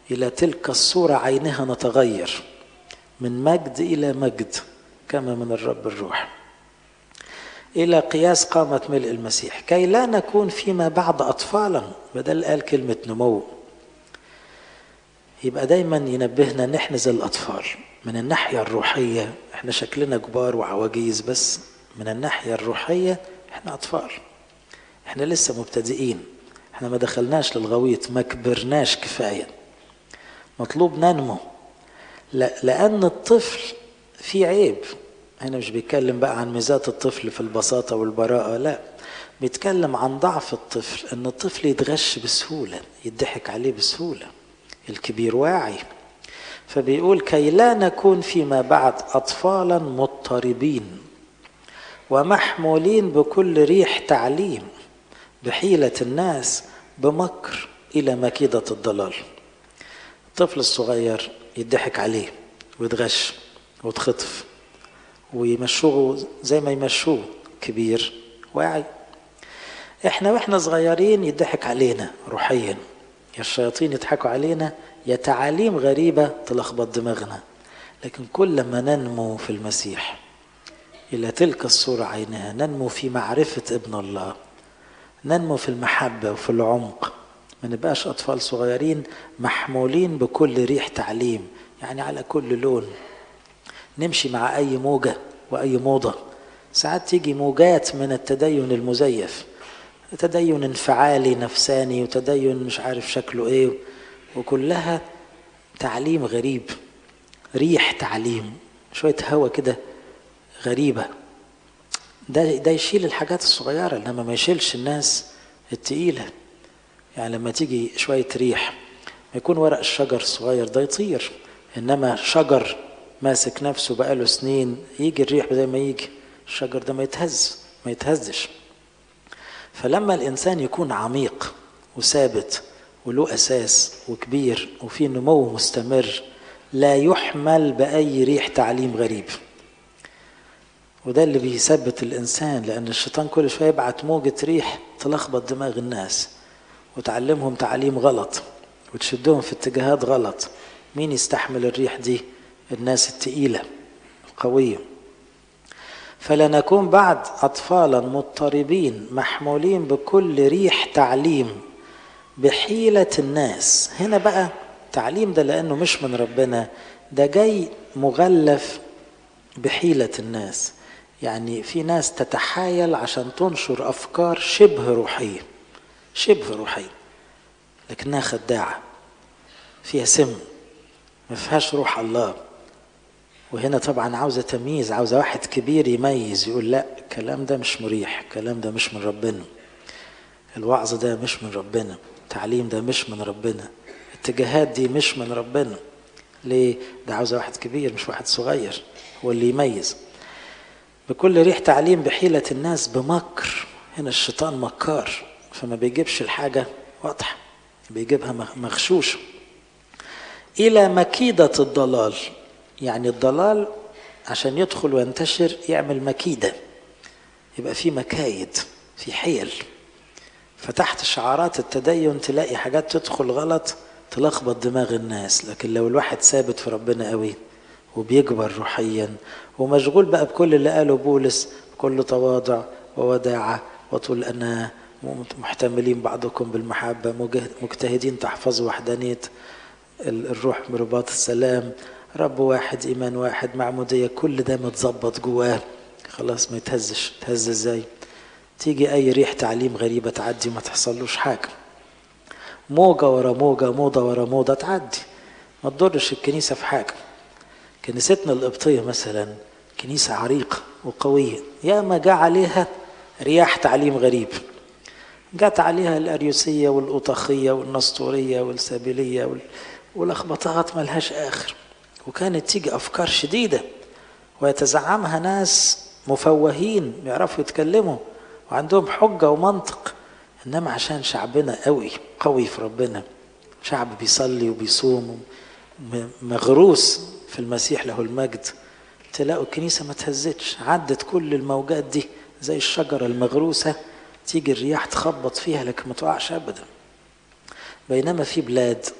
إلى تلك الصورة عينها نتغير من مجد إلى مجد كما من الرب الروح إلى قياس قامة ملء المسيح كي لا نكون فيما بعد أطفالا بدل قال كلمة نمو يبقى دايما ينبهنا ان احنا زي الاطفال من الناحيه الروحيه احنا شكلنا كبار وعواجيز بس من الناحيه الروحيه احنا اطفال احنا لسه مبتدئين احنا ما دخلناش للغويط ما كبرناش كفايه مطلوب ننمو لا لان الطفل فيه عيب هنا مش بيتكلم بقى عن ميزات الطفل في البساطه والبراءه لا بيتكلم عن ضعف الطفل ان الطفل يتغش بسهوله يضحك عليه بسهوله الكبير واعي فبيقول كي لا نكون فيما بعد اطفالا مضطربين ومحمولين بكل ريح تعليم بحيله الناس بمكر الى مكيده الضلال الطفل الصغير يضحك عليه ويتغش ويتخطف ويمشوه زي ما يمشوه كبير واعي احنا واحنا صغيرين يضحك علينا روحيا يا الشياطين يضحكوا علينا يا تعاليم غريبة تلخبط دماغنا لكن كل ما ننمو في المسيح إلى تلك الصورة عينها ننمو في معرفة ابن الله ننمو في المحبة وفي العمق ما نبقاش أطفال صغيرين محمولين بكل ريح تعليم يعني على كل لون نمشي مع أي موجة وأي موضة ساعات تيجي موجات من التدين المزيف تدين انفعالي نفساني وتدين مش عارف شكله ايه وكلها تعليم غريب ريح تعليم شوية هوا كده غريبة ده ده يشيل الحاجات الصغيرة انما ما يشيلش الناس التقيلة يعني لما تيجي شوية ريح ما يكون ورق الشجر الصغير ده يطير انما شجر ماسك نفسه بقاله سنين يجي الريح زي ما يجي الشجر ده ما يتهز ما يتهزش فلما الانسان يكون عميق وثابت وله اساس وكبير وفي نمو مستمر لا يحمل باي ريح تعليم غريب وده اللي بيثبت الانسان لان الشيطان كل شويه يبعت موجه ريح تلخبط دماغ الناس وتعلمهم تعليم غلط وتشدهم في اتجاهات غلط مين يستحمل الريح دي الناس التقيله القويه فلا نكون بعد أطفالا مضطربين محمولين بكل ريح تعليم بحيلة الناس هنا بقى تعليم ده لأنه مش من ربنا ده جاي مغلف بحيلة الناس يعني في ناس تتحايل عشان تنشر أفكار شبه روحية شبه روحية لكنها خداعة فيها سم ما فيهاش روح الله وهنا طبعا عاوزة تمييز عاوزة واحد كبير يميز يقول لا الكلام ده مش مريح الكلام ده مش من ربنا الوعظ ده مش من ربنا التعليم ده مش من ربنا الاتجاهات دي مش من ربنا ليه ده عاوزة واحد كبير مش واحد صغير هو اللي يميز بكل ريح تعليم بحيلة الناس بمكر هنا الشيطان مكار فما بيجيبش الحاجة واضحة بيجيبها مغشوشة إلى مكيدة الضلال يعني الضلال عشان يدخل وينتشر يعمل مكيدة يبقى في مكايد في حيل فتحت شعارات التدين تلاقي حاجات تدخل غلط تلخبط دماغ الناس لكن لو الواحد ثابت في ربنا قوي وبيكبر روحيا ومشغول بقى بكل اللي قاله بولس بكل تواضع ووداعة وطول أنا محتملين بعضكم بالمحبة مجتهدين تحفظوا وحدانية الروح برباط السلام رب واحد ايمان واحد معموديه كل ده متظبط جواه خلاص ما يتهزش تهز ازاي تيجي اي ريح تعليم غريبه تعدي ما تحصلوش حاجه موجه ورا موجه موضه ورا موضه تعدي ما تضرش الكنيسه في حاجه كنيستنا القبطيه مثلا كنيسه عريقه وقويه يا ما جاء عليها رياح تعليم غريب جات عليها الاريوسيه والاوطاخيه والنسطوريه والسابيليه وال... ولخبطات ملهاش اخر وكانت تيجي افكار شديده ويتزعمها ناس مفوهين بيعرفوا يتكلموا وعندهم حجه ومنطق انما عشان شعبنا قوي قوي في ربنا شعب بيصلي وبيصوم مغروس في المسيح له المجد تلاقوا الكنيسه ما تهزتش عدت كل الموجات دي زي الشجره المغروسه تيجي الرياح تخبط فيها لكن ما تقعش ابدا بينما في بلاد